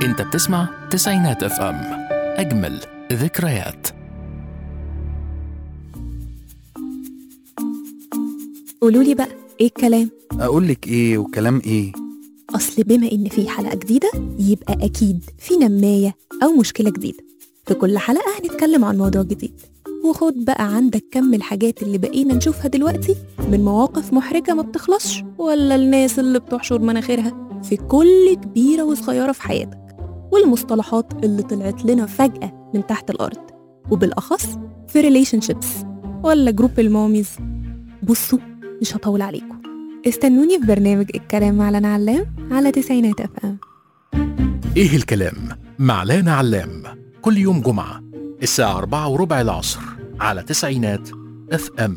انت بتسمع تسعينات اف ام اجمل ذكريات قولوا لي بقى ايه الكلام اقول لك ايه وكلام ايه اصل بما ان في حلقه جديده يبقى اكيد في نمايه او مشكله جديده في كل حلقه هنتكلم عن موضوع جديد وخد بقى عندك كم الحاجات اللي بقينا نشوفها دلوقتي من مواقف محرجه ما بتخلصش ولا الناس اللي بتحشر مناخيرها في كل كبيره وصغيره في حياتك والمصطلحات اللي طلعت لنا فجاه من تحت الارض وبالاخص في ريليشن شيبس ولا جروب الماميز بصوا مش هطول عليكم استنوني في برنامج الكلام مع لنا علام على تسعينات اف ام ايه الكلام مع لانا علام كل يوم جمعة الساعة أربعة وربع العصر على تسعينات اف ام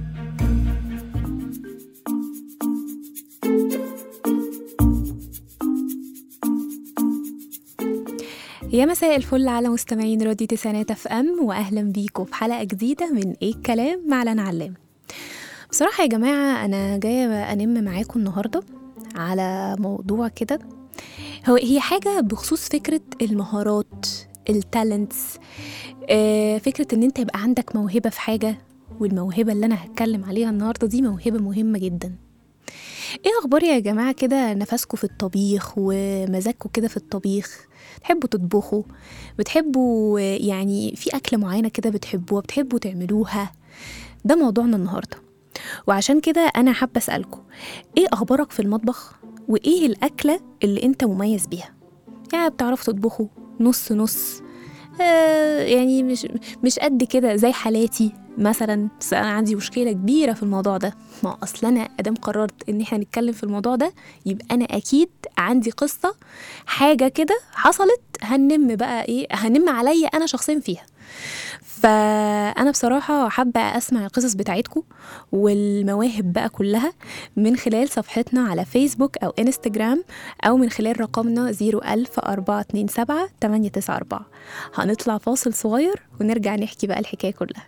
يا مساء الفل على مستمعين راديو تسعينات اف ام واهلا بيكم في حلقه جديده من ايه الكلام مع لنا علام بصراحه يا جماعه انا جايه انم معاكم النهارده على موضوع كده هو هي حاجه بخصوص فكره المهارات التالنتس آه، فكره ان انت يبقى عندك موهبه في حاجه والموهبه اللي انا هتكلم عليها النهارده دي موهبه مهمه جدا ايه اخبار يا جماعه كده نفسكم في الطبيخ ومزاجكم كده في الطبيخ بتحبوا تطبخوا بتحبوا يعني في أكلة معينة كده بتحبوها بتحبوا تعملوها ده موضوعنا النهاردة وعشان كده أنا حابة أسألكم إيه أخبارك في المطبخ وإيه الأكلة اللي أنت مميز بيها يعني بتعرفوا تطبخوا نص نص آه يعني مش مش قد كده زي حالاتي مثلا بس انا عندي مشكله كبيره في الموضوع ده ما اصل انا ادام قررت ان احنا نتكلم في الموضوع ده يبقى انا اكيد عندي قصه حاجه كده حصلت هنم بقى ايه هنم عليا انا شخصيا فيها فانا بصراحه حابه اسمع القصص بتاعتكم والمواهب بقى كلها من خلال صفحتنا على فيسبوك او انستجرام او من خلال رقمنا 00427 894 هنطلع فاصل صغير ونرجع نحكي بقى الحكايه كلها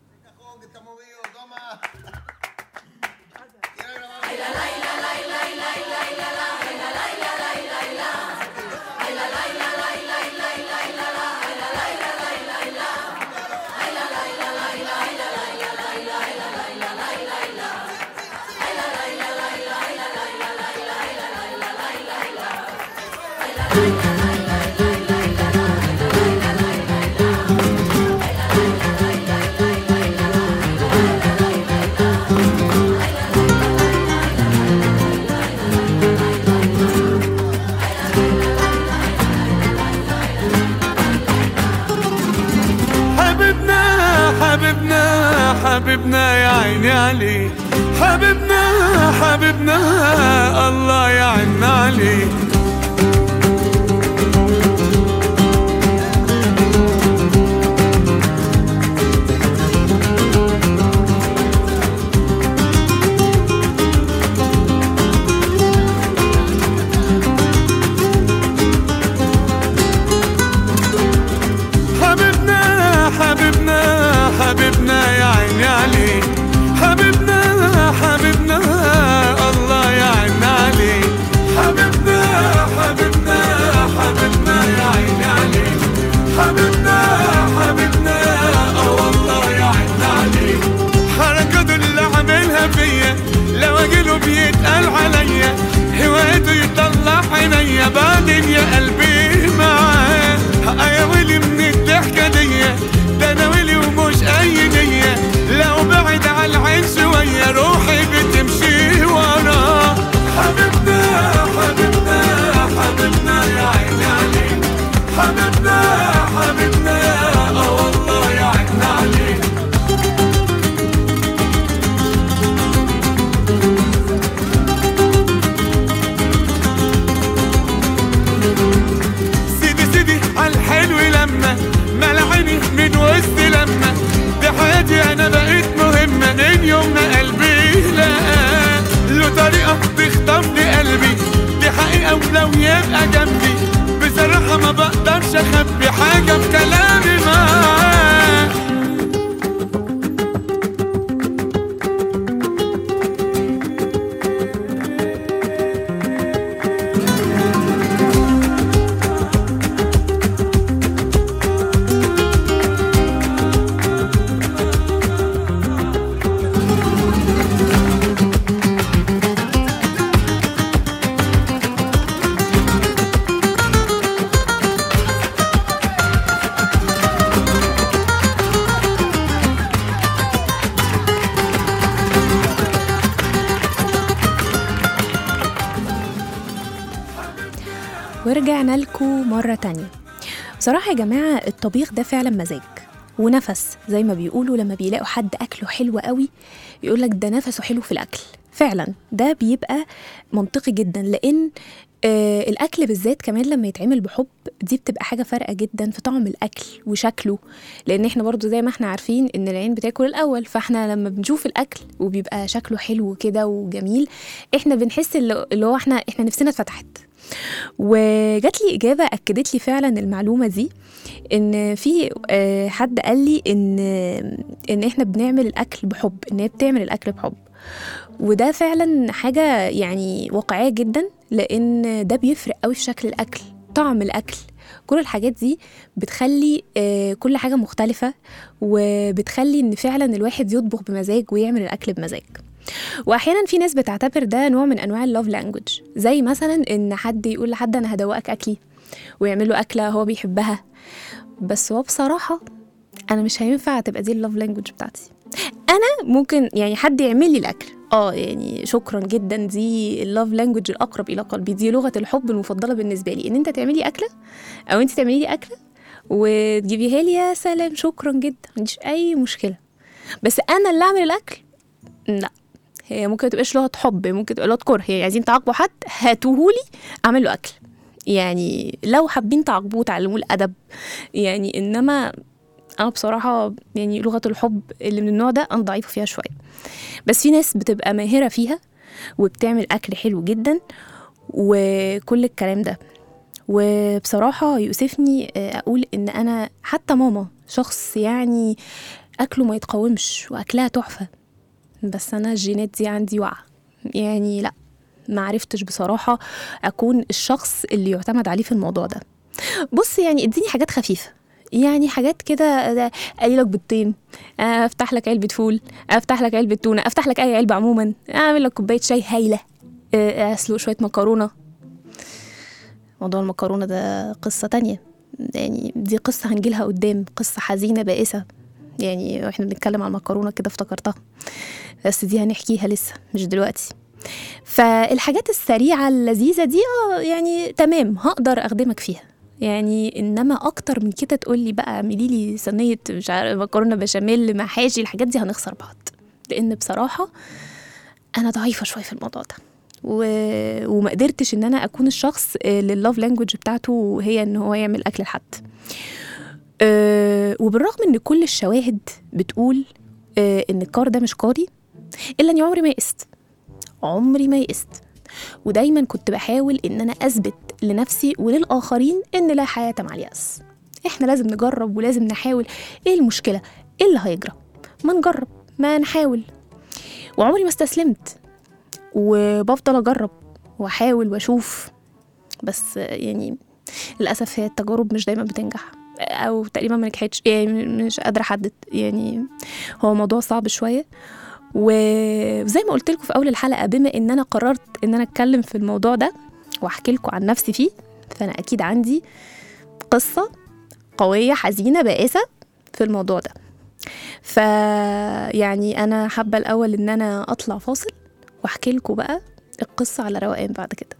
حبيبنا حبيبنا حبيبنا يا عيني عليه حبيبنا حبيبنا الله يعن عليه حبيبنا حبيبنا حبيبنا يا عيني عليه حبيبنا حبيبنا الله يعن عليه حبيبنا حبيبنا حبيبنا يا عيني عليه حبيبنا حبيبنا اه والله يعن عليه حركاته اللي عاملها فيا لو اجيله بيتقال عليا هوايته يطلع عينيا بعدين يا قلبي معاه يا ويلي من الضحكة دي ده انا ويلي ومش اي نية لو بعد على العين شوية روحي بتمشي وراه حبيبنا حبيبنا حبيبنا يا عيني عليك حبيبنا حبيبنا اه والله يا عيني عليك سيدي سيدي عالحلو لما ملعيني من وسط لما دي حياتي انا بقيت مهمة من يوم ما قلبي لقى له طريقة تخطف لي قلبي دي حقيقة ولو يبقى جنبي بصراحة ما بقدرش اخبي حاجة في كلامي معاه ورجعنا لكم مرة تانية بصراحة يا جماعة الطبيخ ده فعلا مزاج ونفس زي ما بيقولوا لما بيلاقوا حد أكله حلو قوي يقول لك ده نفسه حلو في الأكل فعلا ده بيبقى منطقي جدا لأن آه الأكل بالذات كمان لما يتعمل بحب دي بتبقى حاجة فارقة جدا في طعم الأكل وشكله لأن احنا برضو زي ما احنا عارفين إن العين بتاكل الأول فاحنا لما بنشوف الأكل وبيبقى شكله حلو كده وجميل احنا بنحس اللي اللي هو احنا احنا نفسنا اتفتحت وجات لي اجابه اكدت لي فعلا المعلومه دي ان في آه، حد قال لي ان ان احنا بنعمل الاكل بحب ان هي بتعمل الاكل بحب وده فعلا حاجه يعني واقعيه جدا لان ده بيفرق قوي في شكل الاكل طعم الاكل كل الحاجات دي بتخلي آه، كل حاجه مختلفه وبتخلي ان فعلا الواحد يطبخ بمزاج ويعمل الاكل بمزاج واحيانا في ناس بتعتبر ده نوع من انواع اللوف لانجوج زي مثلا ان حد يقول لحد انا هدوقك اكلي ويعمل له اكله هو بيحبها بس هو بصراحه انا مش هينفع تبقى دي اللوف لانجوج بتاعتي انا ممكن يعني حد يعمل لي الاكل اه يعني شكرا جدا دي اللوف لانجوج الاقرب الى قلبي دي لغه الحب المفضله بالنسبه لي ان انت تعملي اكله او انت تعملي لي اكله وتجيبيها لي يا سلام شكرا جدا ما عنديش اي مشكله بس انا اللي اعمل الاكل لا هي ممكن تبقاش لغه حب ممكن تبقى لغه كره هي عايزين تعاقبوا حد هاتوهولي اعمل له اكل يعني لو حابين تعاقبوه تعلموه الادب يعني انما انا بصراحه يعني لغه الحب اللي من النوع ده انا ضعيفه فيها شويه بس في ناس بتبقى ماهره فيها وبتعمل اكل حلو جدا وكل الكلام ده وبصراحه يؤسفني آه، اقول ان انا حتى ماما شخص يعني اكله ما يتقاومش واكلها تحفه بس انا الجينات دي عندي واقعه يعني لا ما عرفتش بصراحه اكون الشخص اللي يعتمد عليه في الموضوع ده بص يعني اديني حاجات خفيفه يعني حاجات كده ده اقلي لك بيضتين افتح لك علبه فول افتح لك علبه تونه افتح لك اي علبه عموما اعمل لك كوبايه شاي هايله آه، اسلق شويه مكرونه موضوع المكرونه ده قصه تانية يعني دي قصه هنجيلها قدام قصه حزينه بائسه يعني واحنا بنتكلم عن المكرونه كده افتكرتها بس دي هنحكيها لسه مش دلوقتي فالحاجات السريعه اللذيذه دي اه يعني تمام هقدر اخدمك فيها يعني انما اكتر من كده تقول لي بقى اعملي لي صينيه مش عارف مكرونه بشاميل محاشي الحاجات دي هنخسر بعض لان بصراحه انا ضعيفه شويه في الموضوع ده و... وما قدرتش ان انا اكون الشخص اللي اللوف لانجوج بتاعته هي ان هو يعمل اكل لحد أه وبالرغم ان كل الشواهد بتقول أه ان الكار ده مش قاضي الا اني عمري ما يئست عمري ما يئست ودايما كنت بحاول ان انا اثبت لنفسي وللاخرين ان لا حياه مع الياس احنا لازم نجرب ولازم نحاول ايه المشكله ايه اللي هيجرى ما نجرب ما نحاول وعمري ما استسلمت وبفضل اجرب واحاول واشوف بس يعني للاسف هي التجارب مش دايما بتنجح او تقريبا ما نجحتش يعني مش قادره احدد يعني هو موضوع صعب شويه وزي ما قلت لكم في اول الحلقه بما ان انا قررت ان انا اتكلم في الموضوع ده واحكي لكم عن نفسي فيه فانا اكيد عندي قصه قويه حزينه بائسه في الموضوع ده ف يعني انا حابه الاول ان انا اطلع فاصل واحكي لكم بقى القصه على روقان بعد كده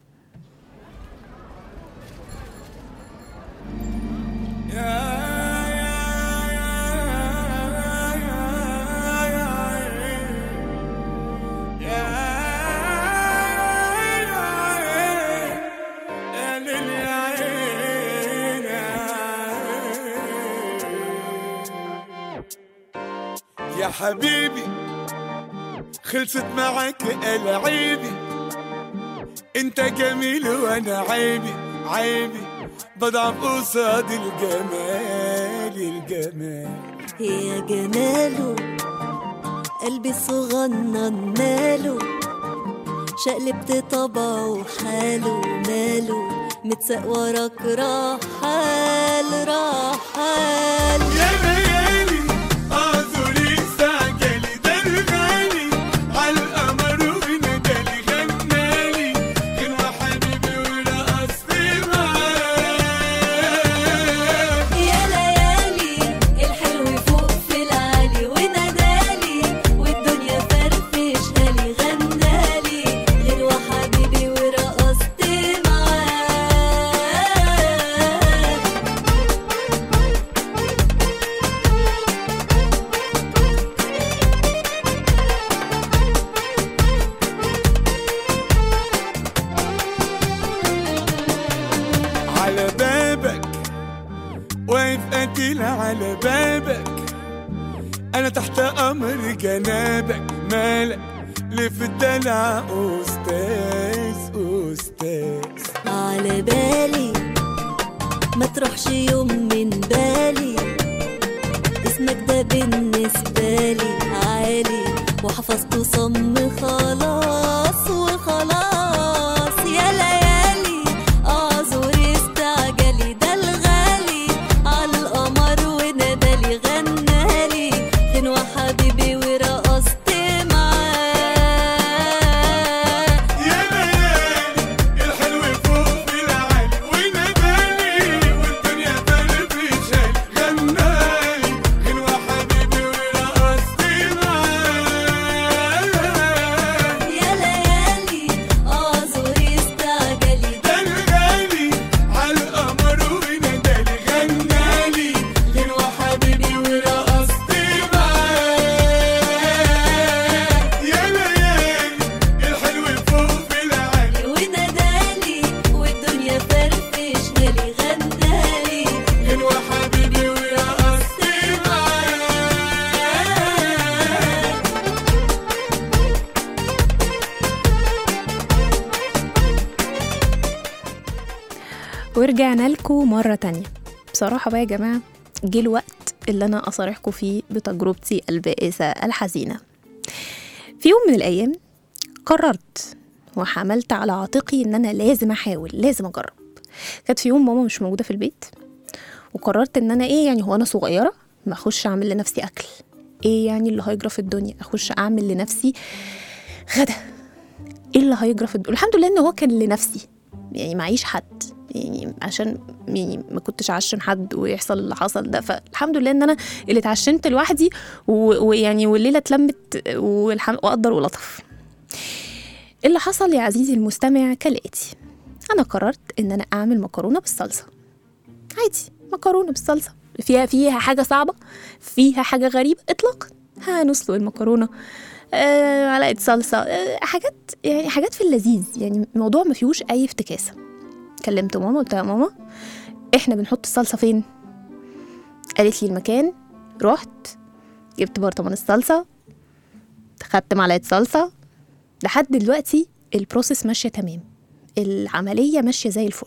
يا حبيبي خلصت معاك العيبي انت جميل وانا عيبي عيبي بضعف قصاد الجمال الجمال يا جماله قلبي الصغنن ماله شقلبت طبعه وحاله ماله متساق وراك رحال رحال يا ليالي اعذري استعجلي ده الغالي عالقمر وندالي غنالي كان حبيبي ورقصت معاه يا ليالي الحلو فوق في العالي ونادالي والدنيا فرفشها لي غنالي غير وحبيبي ورقصت معاه وانا على بابك انا تحت امر جنابك مالك ليه في الدلع استاذ استاذ على بالي ما تروحش يوم من بالي اسمك ده بالنسبة لي عالي وحفظته صم خلاص وخلاص يا ليالي اعذر استعجلي ده الغالي عالقمر ونادالي غنالي غنوة حبيبي ورقصت معاه يا ليالي الحلو فوق في العالي ونادالي والدنيا فرفشالي غنالي غنوة حبيبي ورقصت معاه يا ليالي اعذري استعجلي ده الغالي عالقمر ونادالي غنالي غنوة حبيبي ورقصت معاه يا ليالي الحلو فوق في العالي ونادالي والدنيا فرفشنالي غنالي غنوة حبيبي ورقصت معاه ورجعنا لكم مرة تانية بصراحة بقى يا جماعة جه الوقت اللي أنا أصارحكم فيه بتجربتي البائسة الحزينة في يوم من الأيام قررت وحملت على عاتقي إن أنا لازم أحاول لازم أجرب كانت في يوم ماما مش موجودة في البيت وقررت إن أنا إيه يعني هو أنا صغيرة ما أخش أعمل لنفسي أكل إيه يعني اللي هيجرى في الدنيا أخش أعمل لنفسي غدا ايه اللي هيجرى في الدنيا الحمد لله ان هو كان لنفسي يعني معيش حد يعني عشان يعني ما كنتش عشم حد ويحصل اللي حصل ده فالحمد لله ان انا اللي اتعشمت لوحدي و- ويعني والليله اتلمت والحم... وقدر ولطف اللي حصل يا عزيزي المستمع كالاتي انا قررت ان انا اعمل مكرونه بالصلصه عادي مكرونه بالصلصه فيها فيها حاجه صعبه فيها حاجه غريبه اطلاقا هنسلق المكرونه آه، معلقه صلصه آه، حاجات يعني حاجات في اللذيذ يعني الموضوع ما فيهوش اي افتكاسه كلمت ماما قلت لها يا ماما احنا بنحط الصلصه فين قالت لي المكان رحت جبت برطمان الصلصه خدت معلقه صلصه لحد دلوقتي البروسيس ماشيه تمام العمليه ماشيه زي الفل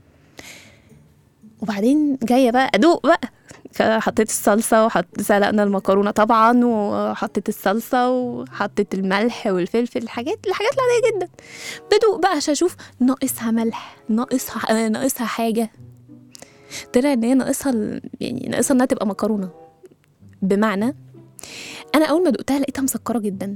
وبعدين جايه بقى ادوق بقى حطيت الصلصه وحط سلقنا المكرونه طبعا وحطيت الصلصه وحطيت الملح والفلفل الحاجات الحاجات العاديه جدا بدوق بقى عشان اشوف ناقصها ملح ناقصها آه، ناقصها حاجه طلع ان هي ناقصها ال- يعني ناقصها انها تبقى مكرونه بمعنى انا اول ما دقتها لقيتها مسكره جدا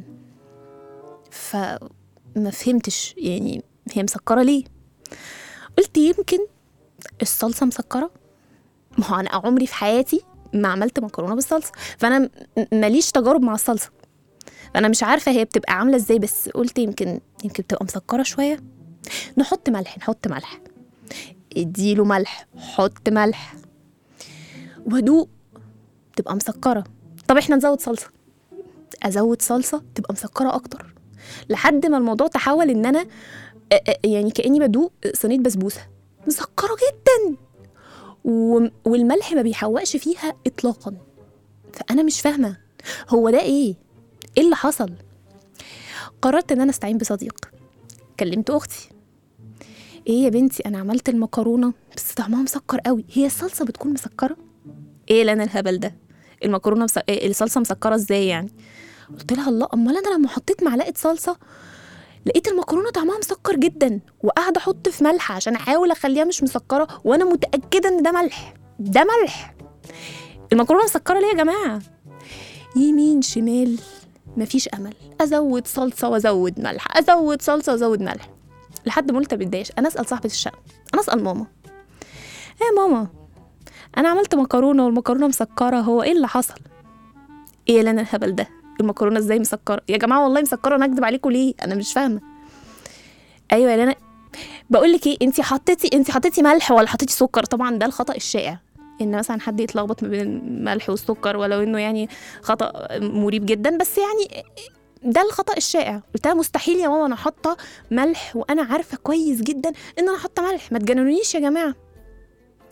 فما فهمتش يعني هي مسكره ليه قلت يمكن الصلصه مسكره ما هو انا عمري في حياتي ما عملت مكرونه بالصلصه فانا م- ماليش تجارب مع الصلصه فانا مش عارفه هي بتبقى عامله ازاي بس قلت يمكن يمكن بتبقى مسكره شويه نحط ملح نحط ملح اديله ملح حط ملح وادوق تبقى مسكره طب احنا نزود صلصه ازود صلصه تبقى مسكره اكتر لحد ما الموضوع تحول ان انا أ- أ- يعني كاني بدوق صينيه بسبوسه مسكره جدا و- والملح ما بيحوقش فيها اطلاقا فانا مش فاهمه هو ده ايه ايه اللي حصل قررت ان انا استعين بصديق كلمت اختي ايه يا بنتي انا عملت المكرونه بس طعمها مسكر قوي هي الصلصه بتكون مسكره ايه لنا الهبل ده المكرونه مس... إيه الصلصه مسكره ازاي يعني قلت لها الله امال انا لما حطيت معلقه صلصه لقيت المكرونه طعمها مسكر جدا وقاعده احط في ملح عشان احاول اخليها مش مسكره وانا متاكده ان ده ملح ده ملح المكرونه مسكره ليه يا جماعه يمين شمال مفيش امل ازود صلصه وازود ملح ازود صلصه وازود ملح لحد ما قلت بداش انا اسال صاحبه الشقه انا اسال ماما ايه يا ماما انا عملت مكرونه والمكرونه مسكره هو ايه اللي حصل ايه اللي انا الهبل ده المكرونه ازاي مسكره يا جماعه والله مسكره انا اكدب عليكم ليه انا مش فاهمه ايوه يا لنا بقول لك ايه انت حطيتي انت حطيتي ملح ولا حطيتي سكر طبعا ده الخطا الشائع ان مثلا حد يتلخبط ما بين الملح والسكر ولو انه يعني خطا مريب جدا بس يعني ده الخطا الشائع قلت لها مستحيل يا ماما انا حاطه ملح وانا عارفه كويس جدا ان انا حاطه ملح ما تجننونيش يا جماعه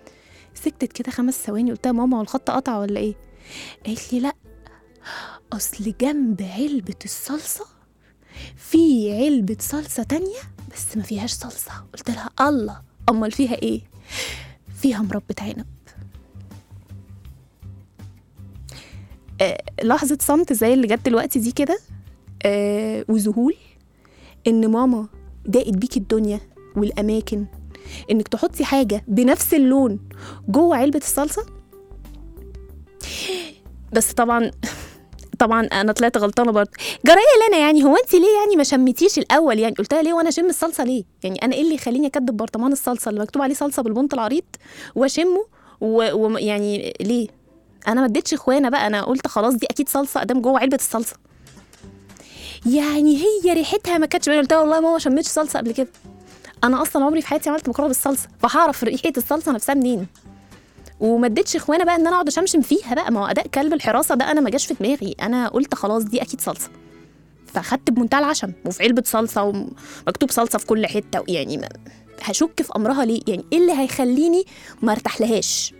سكتت كده خمس ثواني قلت لها ماما هو الخط قطع ولا ايه قالت لي لا اصل جنب علبه الصلصه في علبه صلصه تانية بس ما فيهاش صلصه قلت لها الله امال فيها ايه فيها مربى عنب آه لحظه صمت زي اللي جت دلوقتي دي كده آه وذهول ان ماما ضاقت بيكي الدنيا والاماكن انك تحطي حاجه بنفس اللون جوه علبه الصلصه بس طبعا طبعا انا طلعت غلطانه برضه جرايه لنا يعني هو انت ليه يعني ما شميتيش الاول يعني قلت لها ليه وانا اشم الصلصه ليه يعني انا ايه اللي يخليني اكدب برطمان الصلصه اللي مكتوب عليه صلصه بالبنط العريض واشمه ويعني ليه انا ما اديتش اخوانا بقى انا قلت خلاص دي اكيد صلصه ادام جوه علبه الصلصه يعني هي ريحتها ما كانتش باينه قلت لها والله يا ماما ما شميتش صلصه قبل كده انا اصلا عمري في حياتي عملت مكرونه بالصلصه فهعرف ريحه الصلصه نفسها منين وما اديتش اخوانا بقى ان انا اقعد اشمشم فيها بقى ما هو اداء كلب الحراسه ده انا ما جاش في دماغي انا قلت خلاص دي اكيد صلصه فاخدت بمنتهى العشم وفي علبه صلصه ومكتوب صلصه في كل حته يعني ما هشك في امرها ليه يعني ايه اللي هيخليني ما ارتاحلهاش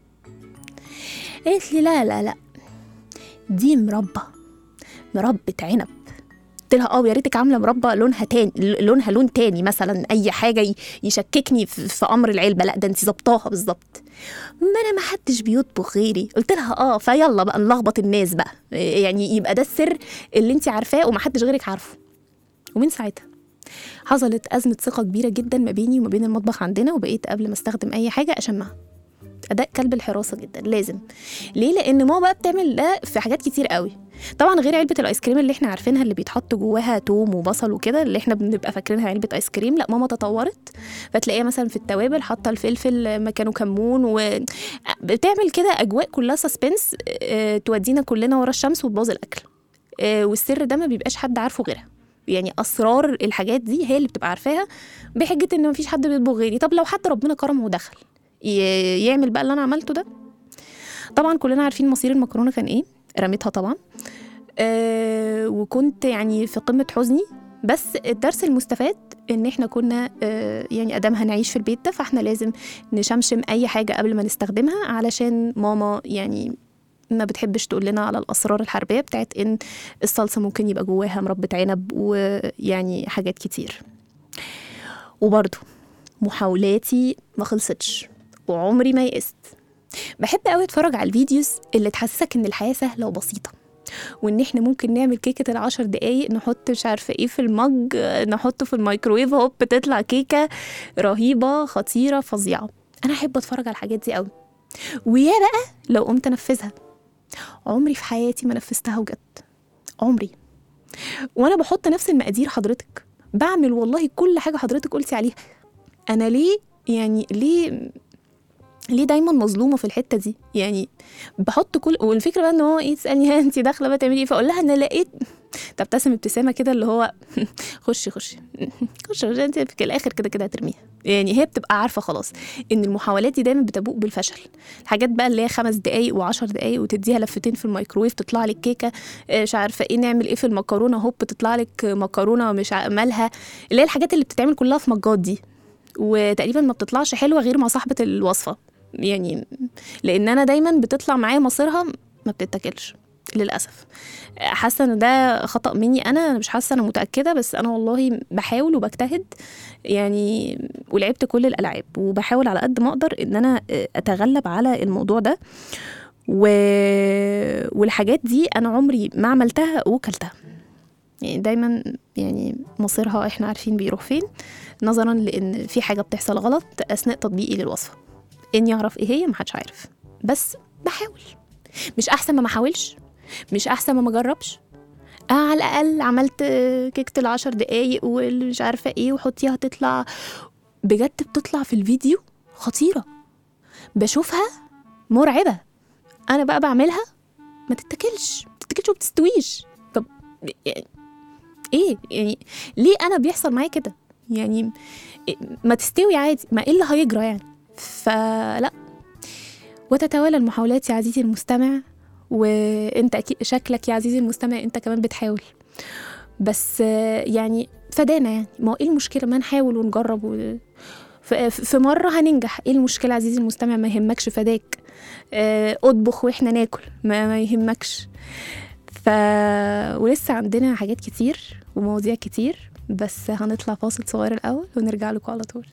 قالت لي لا لا لا دي مربى مربى عنب قلت لها اه يا ريتك عامله مربى لونها تاني لونها لون تاني مثلا اي حاجه ي- يشككني في, في امر العلبه لا ده انت ظبطاها بالظبط ما انا ما حدش بيطبخ غيري قلت لها اه فيلا بقى نلخبط الناس بقى يعني يبقى ده السر اللي انت عارفاه وما حدش غيرك عارفه ومن ساعتها حصلت أزمة ثقة كبيرة جدا ما بيني وما بين المطبخ عندنا وبقيت قبل ما استخدم أي حاجة أشمها أداء كلب الحراسة جدا لازم ليه لأن ماما بقى بتعمل ده في حاجات كتير قوي طبعا غير علبة الآيس كريم اللي احنا عارفينها اللي بيتحط جواها توم وبصل وكده اللي احنا بنبقى فاكرينها علبة آيس كريم لا ماما تطورت فتلاقيها مثلا في التوابل حاطة الفلفل مكانه كمون وبتعمل كده أجواء كلها سسبنس تودينا كلنا ورا الشمس وتبوظ الأكل آه، والسر ده ما بيبقاش حد عارفه غيرها يعني اسرار الحاجات دي هي اللي بتبقى عارفاها بحجه ان مفيش حد بيطبخ غيري طب لو حد ربنا كرمه ودخل ي- يعمل بقى اللي انا عملته ده طبعا كلنا عارفين مصير المكرونه كان ايه رميتها طبعا أه وكنت يعني في قمه حزني بس الدرس المستفاد ان احنا كنا آه، يعني ادام هنعيش في البيت ده فاحنا لازم نشمشم اي حاجه قبل ما نستخدمها علشان ماما يعني ما بتحبش تقول لنا على الاسرار الحربيه بتاعت ان الصلصه ممكن يبقى جواها مربى عنب ويعني حاجات كتير وبرضه محاولاتي ما خلصتش وعمري ما يئست بحب قوي اتفرج على الفيديوز اللي تحسسك ان الحياه سهله وبسيطه وان احنا ممكن نعمل كيكه العشر دقايق نحط مش عارفه ايه في المج نحطه في الميكرويف هوب تطلع كيكه رهيبه خطيره فظيعه انا احب اتفرج على الحاجات دي قوي ويا بقى لو قمت انفذها عمري في حياتي ما نفذتها وجد عمري وانا بحط نفس المقادير حضرتك بعمل والله كل حاجه حضرتك قلتي عليها انا ليه يعني ليه ليه دايما مظلومه في الحته دي يعني بحط كل والفكره بقى ان هو ايه تسالني ها انت داخله بقى تعملي ايه فاقول لها انا لقيت تبتسم ابتسامه كده اللي هو خشي خشي خشي خشي انت في الاخر كده كده هترميها يعني هي بتبقى عارفه خلاص ان المحاولات دي دايما بتبوء بالفشل الحاجات بقى اللي هي خمس دقايق وعشر دقايق وتديها لفتين في الميكرويف تطلع لك كيكه آه، مش عارفه ايه نعمل ايه في المكرونه هوب تطلع لك مكرونه مش ع- مالها اللي هي الحاجات اللي بتتعمل كلها في مجات دي وتقريبا ما بتطلعش حلوه غير مع صاحبه الوصفه يعني لان انا دايما بتطلع معايا مصيرها ما بتتاكلش للاسف حاسه ان ده خطا مني انا انا مش حاسه انا متاكده بس انا والله بحاول وبجتهد يعني ولعبت كل الالعاب وبحاول على قد ما اقدر ان انا اتغلب على الموضوع ده و... والحاجات دي انا عمري ما عملتها وكلتها يعني دايما يعني مصيرها احنا عارفين بيروح فين نظرا لان في حاجه بتحصل غلط اثناء تطبيقي للوصفه اني اعرف ايه هي محدش عارف بس بحاول مش احسن ما ما احاولش مش احسن ما ما اجربش آه على الاقل عملت آه، كيكه العشر دقايق والمش عارفه ايه وحطيها تطلع بجد بتطلع في الفيديو خطيره بشوفها مرعبه انا بقى بعملها ما تتاكلش ما تتاكلش وما بتستويش طب يعني ايه يعني ليه انا بيحصل معايا كده يعني إيه، ما تستوي عادي ما ايه اللي هيجرى يعني فلا وتتوالى المحاولات يا عزيزي المستمع وانت اكيد شكلك يا عزيزي المستمع انت كمان بتحاول بس آه، يعني فدانا يعني ما هو ايه المشكله ما نحاول ونجرب و... ف- في مره هننجح ايه المشكله عزيزي المستمع ما يهمكش فداك آه، اطبخ واحنا ناكل ما, ما يهمكش ف ولسه عندنا حاجات كتير ومواضيع كتير بس هنطلع فاصل صغير الاول ونرجع لكم على طول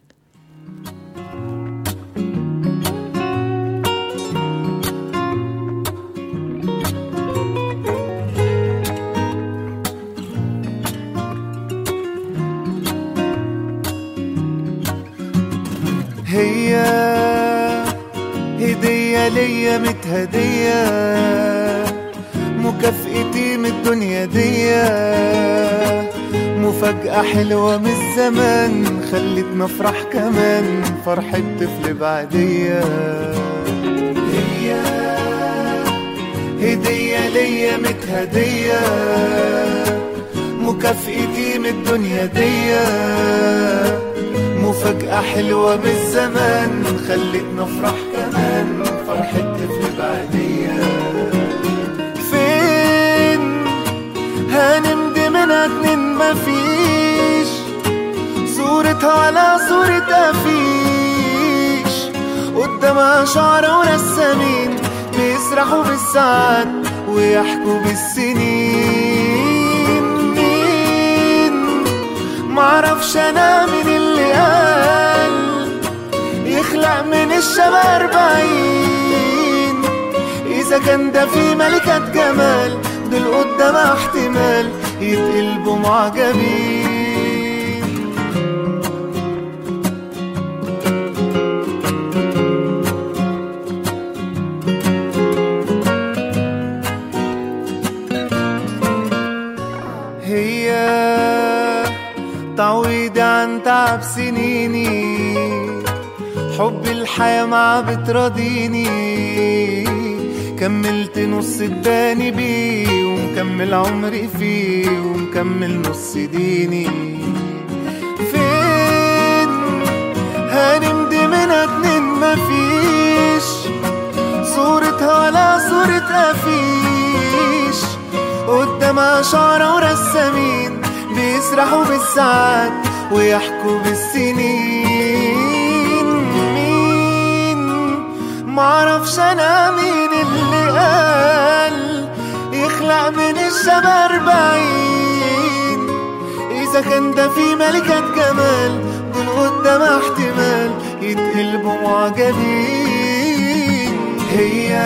هي هدية ليا متهدية مكافئتي من الدنيا دي مفاجأة حلوة من الزمان خلتنا افرح كمان فرحة طفل بعدية هي هدية ليا متهدية مكافئتي من الدنيا دي مفاجأة حلوة من الزمان خلتنا افرح كمان فرحة طفل بعدية فين هنمضي من اتنين مفيش صورتها على صورة أفيش قدامها شعر ورسامين بيسرحوا بالساعات ويحكوا بالسنين مين معرفش انا مين اللي قال يخلق من الشباب أربعين إذا كان ده في ملكة جمال دول قدامها احتمال يتقلبوا معجبين هي تعويضي عن تعب سنيني حب الحياة مع بتراضيني كملت نص اداني بيه ومكمل عمري فيه ومكمل نص ديني فين هنمضي من اتنين مفيش صورتها على صورة أفيش قدامها شعرة ورسامين بيسرحوا بالساعات ويحكوا بالسنين مين معرفش انا مين اللي قال يخلق من الشباب أربعين إذا كان ده في ملكة جمال دول قدامها احتمال يتقلبوا معجبين هي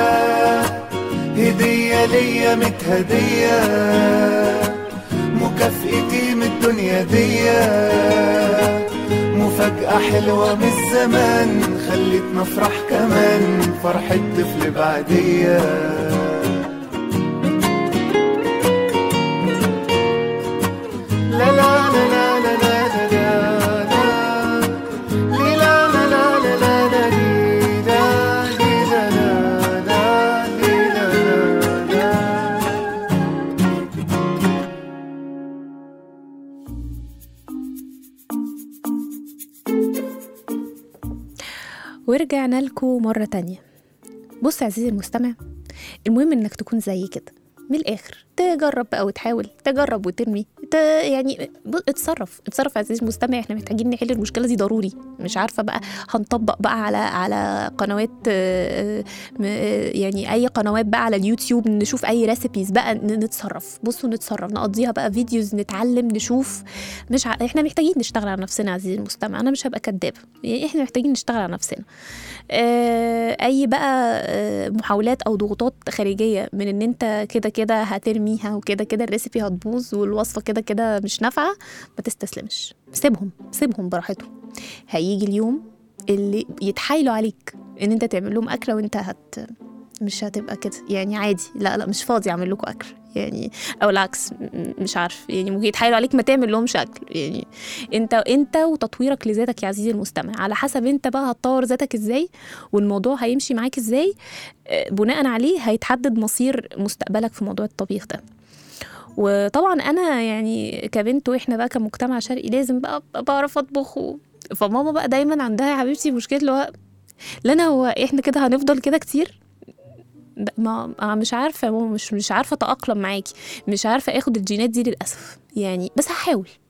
هدية ليا متهدية مكافئتي من الدنيا دي مفاجأة حلوة من الزمان خلتنا افرح كمان فرحة طفل بعدية لا لا لا لا لا لا لا لا لي لا لا لا لا لا لا لي لا لي لا لا لا لي لا لا لا ورجعنا لكم مرة تانية بص يا عزيزي المستمع المهم انك تكون زي كده من الاخر تجرب بقى وتحاول تجرب وترمي ت... يعني ب- اتصرف اتصرف يا عزيزي المستمع احنا محتاجين نحل المشكله دي ضروري مش عارفه بقى هنطبق بقى على على قنوات آه، م- آه، يعني اي قنوات بقى على اليوتيوب نشوف اي ريسيبيز بقى ن- نتصرف بصوا نتصرف نقضيها بقى فيديوز نتعلم نشوف مش ع... احنا محتاجين نشتغل على نفسنا يا عزيزي المستمع انا مش هبقى كدابه يعني احنا محتاجين نشتغل على نفسنا آه، اي بقى آه، محاولات او ضغوطات خارجيه من ان انت كده كده هترميها وكده كده الريسيبي هتبوظ والوصفه كده كده مش نافعه ما تستسلمش سيبهم سيبهم براحتهم هيجي اليوم اللي يتحايلوا عليك ان انت تعمل لهم اكله وانت هت مش هتبقى كده يعني عادي لا لا مش فاضي اعمل لكم اكل يعني او العكس م- م- مش عارف يعني ممكن يتحايلوا عليك ما تعمل لهمش اكل يعني انت انت وتطويرك لذاتك يا عزيزي المستمع على حسب انت بقى هتطور ذاتك ازاي والموضوع هيمشي معاك ازاي آه، بناء عليه هيتحدد مصير مستقبلك في موضوع الطبيخ ده وطبعا انا يعني كبنت واحنا بقى كمجتمع شرقي لازم بقى أبقى بعرف اطبخ و... فماما بقى دايما عندها يا حبيبتي مشكله اللي هو لا انا هو احنا كده هنفضل كده كتير ده- ما أنا مش عارفه يا ماما مش مش عارفه اتاقلم معاكي مش عارفه اخد الجينات دي للاسف يعني بس هحاول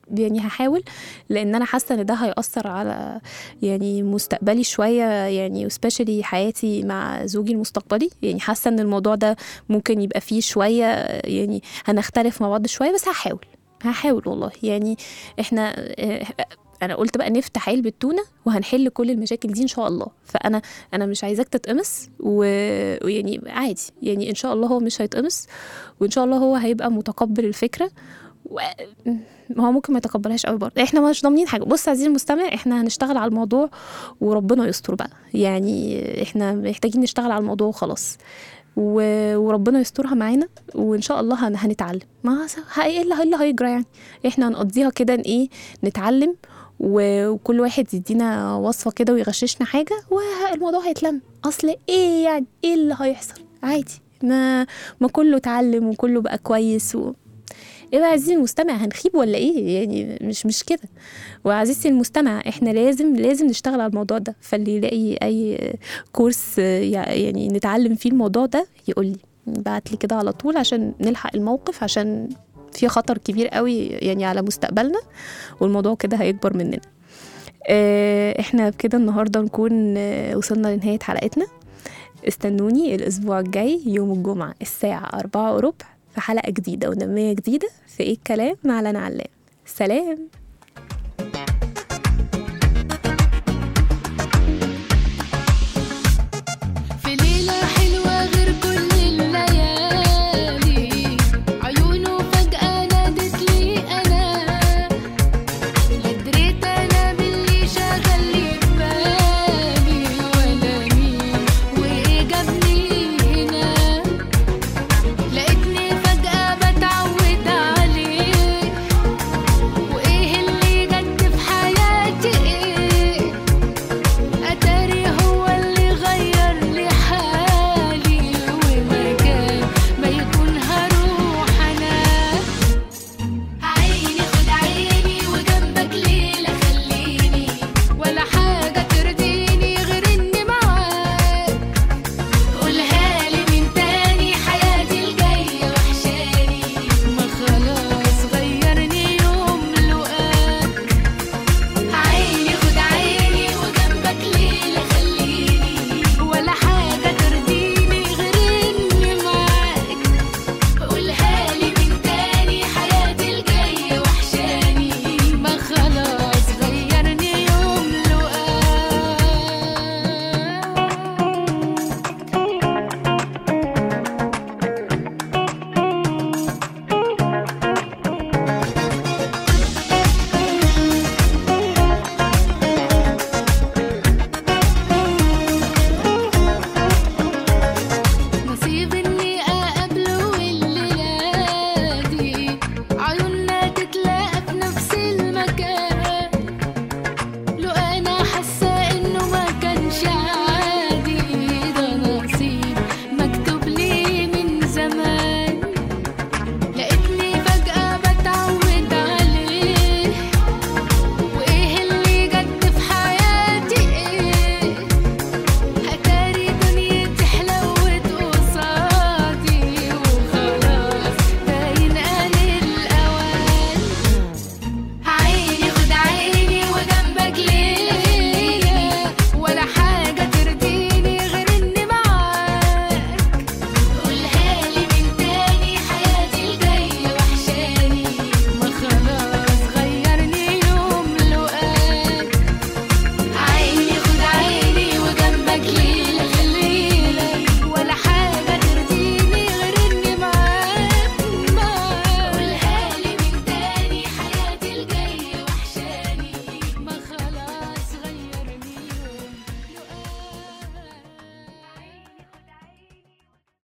يعني هحاول لان انا حاسه ان ده هيأثر على يعني مستقبلي شويه يعني وسبيشالي حياتي مع زوجي المستقبلي يعني حاسه ان الموضوع ده ممكن يبقى فيه شويه يعني هنختلف مع بعض شويه بس هحاول هحاول والله يعني احنا آه، انا قلت بقى نفتح علبه تونه وهنحل كل المشاكل دي ان شاء الله فانا انا مش عايزاك تتقمص و- ويعني عادي يعني ان شاء الله هو مش هيتقمص وان شاء الله هو هيبقى متقبل الفكره و... هو ممكن ما يتقبلهاش قوي برضه احنا مش ضامنين حاجه بص عزيزي المستمع احنا هنشتغل على الموضوع وربنا يستر بقى يعني احنا محتاجين نشتغل على الموضوع وخلاص و... وربنا يسترها معانا وان شاء الله هن... هنتعلم ما ه- ايه اللي إيه اللي هيجرى يعني احنا هنقضيها كده إن ايه نتعلم و- وكل واحد يدينا وصفه كده ويغششنا حاجه والموضوع هيتلم اصل ايه يعني ايه اللي هيحصل عادي ما ما كله اتعلم وكله بقى كويس و... ايه بقى عزيزي المستمع هنخيب ولا ايه يعني مش مش كده وعزيزتي المستمع احنا لازم لازم نشتغل على الموضوع ده فاللي يلاقي اي كورس يع- يعني نتعلم فيه الموضوع ده يقول لي بعت لي كده على طول عشان نلحق الموقف عشان في خطر كبير قوي يعني على مستقبلنا والموضوع كده هيكبر مننا آه، احنا بكده النهارده نكون آه، وصلنا لنهايه حلقتنا استنوني الاسبوع الجاي يوم الجمعه الساعه أربعة وربع في حلقه جديده ونميه جديده في ايه الكلام مع لنا علام سلام